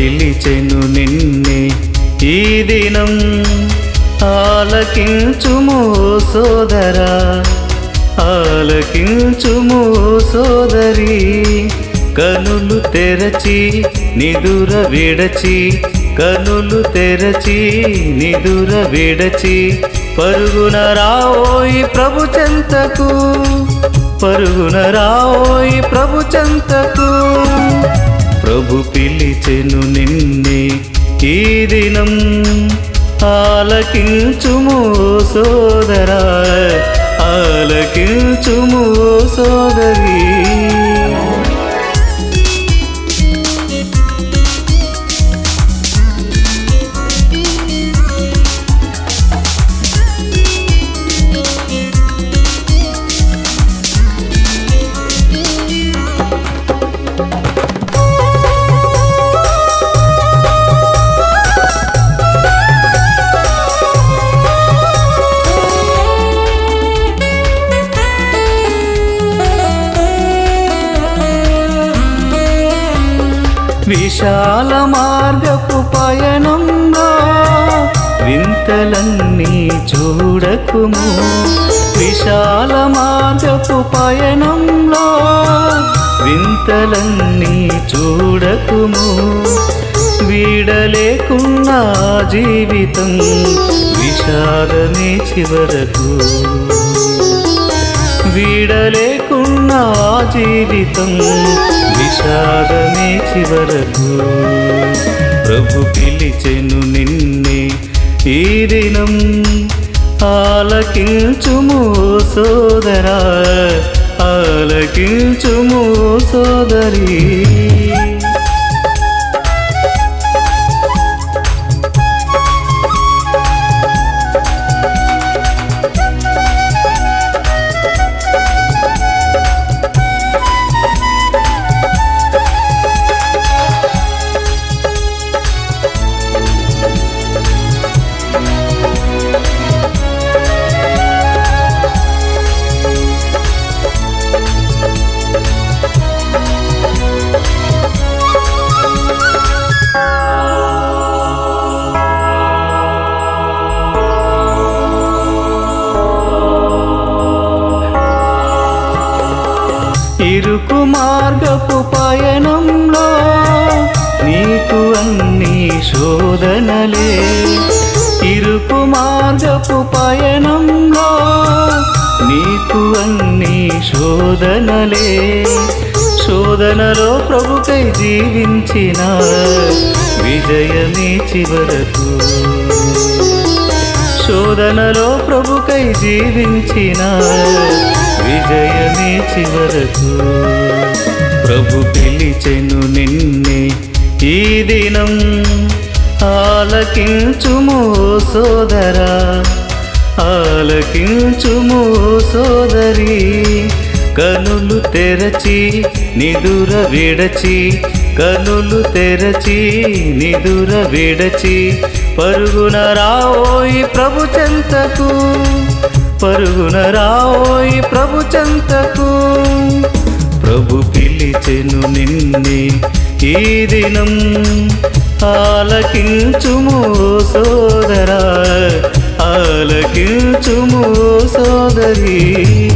పిలిచెను నిన్నే ఈ దినం ఆలకించుము సోదరా ఆలకించుము సోదరి కనులు తెరచి నిదుర విడచి కనులు తెరచి నిదుర విడచి పరుగున రావోయి ప్రభు చెంతకు పరుగున రావోయి ప్రభు చెంతకు ప్రభు పిలిచెను నిన్నే ఈ దినం ఆలకించుము సోదరా ఆలకించుము సోదరి విశాల మార్గపు పయనంలో వింతలన్నీ చూడకుము విశాల మార్గపు పయనంలో వింతలన్నీ చూడకుము వీడలేకున్న జీవితం విషాదమే చివరకు వీడలేకున్న జీవితం విషాదమే చివరకు ప్రభు పిలిచెను నిన్నే ఈ దినం ఆలకించుము సోదరా ఆలకించుము సోదరి ఇరుకు మార్గపు పయనంలో నీకు అన్ని శోధనలే ఇరుకు మార్గపు పయనంలో నీకు అన్ని శోధనలే శోధనలో ప్రభుకై జీవించిన విజయమే చివరకు శోధనలో ప్రభుకై జీవించిన విజయమే చివరకు ప్రభు పిలిచెను నిన్నే ఈ దినం ఆలకించుము సోదరా ఆలకించుము సోదరి కనులు తెరచి నిదుర విడచి కనులు తెరచి నిదుర విడచి పరుగున రావోయి ప్రభు చెంతకు పరుగున రావోయి ప్రభు చెంతకు ప్రభు పిలిచెను నిన్నే ఈ దినం ఆలకించుము సోదరా ఆలకించుము సోదరి